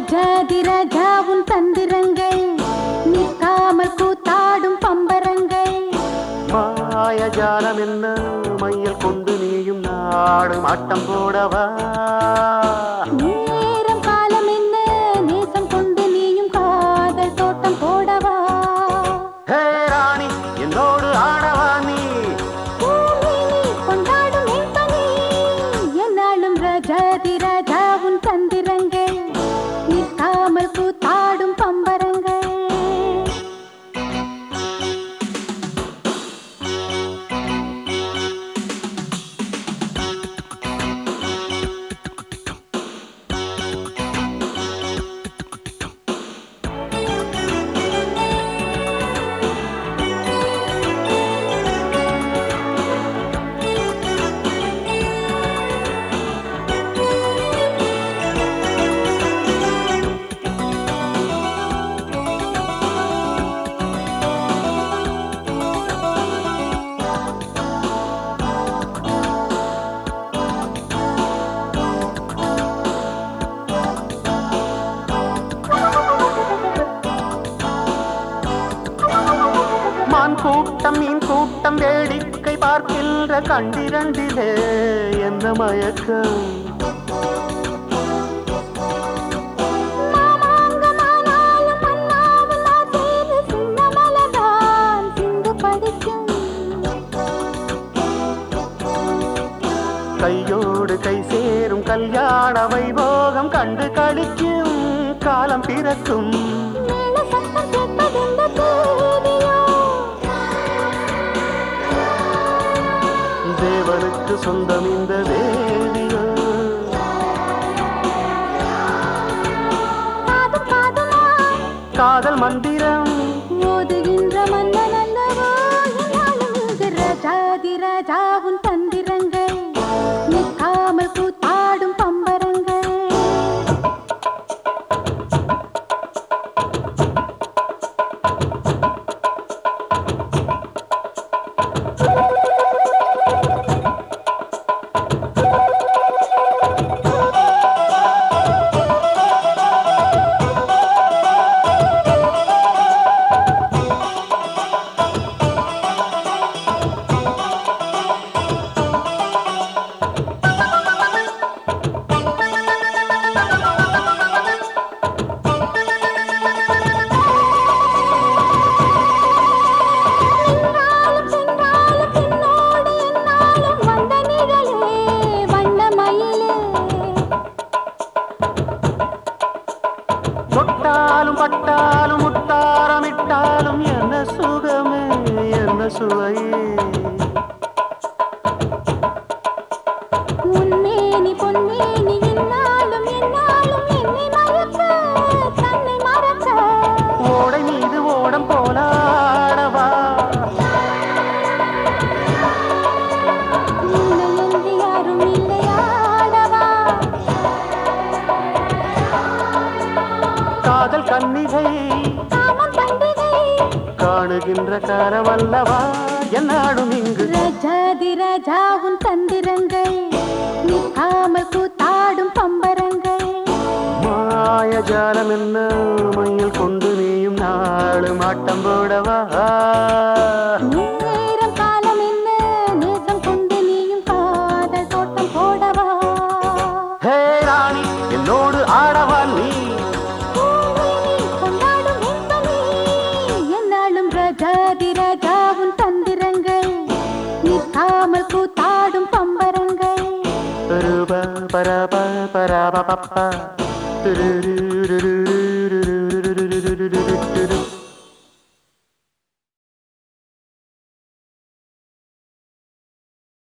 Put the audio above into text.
ராஜாதி ராஜாவும் தந்திரங்கள் நிற்காமல் கூத்தாடும் பம்பரங்கள் மாயஜாலம் என்ன மையல் கொண்டு நீயும் நாடும் ஆட்டம் போடவா நேரம் காலம் என்ன நேசம் கொண்டு நீயும் காதல் தோட்டம் போடவா ஹே ராணி என்னோடு ஆடவா நீ பூமியிலே கொண்டாடும் என் பணி என்னாலும் ராஜாதி ராஜாவும் தந்திரங்கள் நிற்காமல் கூத்தாடும் பம்பரங்கள் மான் கூட்டம் மீன் கூட்டம் வேடிக்கை பார்க்கின்ற கண்டிரண்டிலே என்ன மயக்கம் மாமாங்கமானாலும் மன்னாவில் நான் செய்து சின்ன மலர்தான் சிந்து படிக்கும் கையோடு கை சேரும் கல்யாண வைபோகம் கண்டு கழிக்கும் காலம் பிறக்கும் மேல சத்தம் கேட்பதெந்த தேவியோ தேவனுக்கு சொந்தம் இந்த தேவியோ காதும் காதுமா காதல் மந்திரம் ஓதுகின்ற மன்னன் அல்லவோ என்னாலும் இங்கு ராஜாதி ராஜாவும் தந்திரங்கள் நிற்காமல் கூத்தாடும் பம்பரங்கள் நின்றாலும் சென்றாலும் பின்னோடு என்னாலும் வந்த நிழலே வண்ண மயிலே தொட்டாலும் பட்டாலும் முத்தாரமிட்டாலும் என்ன சுகமே என்ன சுவையே உன்மேனி பொன்மேனி என்னாலும் என்னாலும் என்னை மயக்க தன்னை மறக்க ஓடை மீது ஓடம் போலாடவா உன்னை என்று யாரும் இல்லையாடவா காதல் கன்னிகை காமம் பண்டிகை காணுகின்ற காரவல்லவா என்னாடும் இங்கு ராஜாதி ராஜாவும் தந்திரங்கள் நிற்காமல் கூத்தாடும் பம்பரங்கள் மாயஜாலம் என்ன மையில் கொண்டு நீயும் நாளும் ஆட்டம் போடவா நேரம் காலம் என்ன நேசம் கொண்டு நீயும் காதல் தோட்டம் போடவா ஹே ராணி என்னோடு ஆடவா நீ பூமியிலே கொண்டாடும் இன்பமே, எந்நாளும் ராஜாதி ராஜாவும் தந்திரங்கள் நிற்காமல் கூத்தாடும் பம்பரங்கள் பருப பரப பரப பப்ப துருருருரு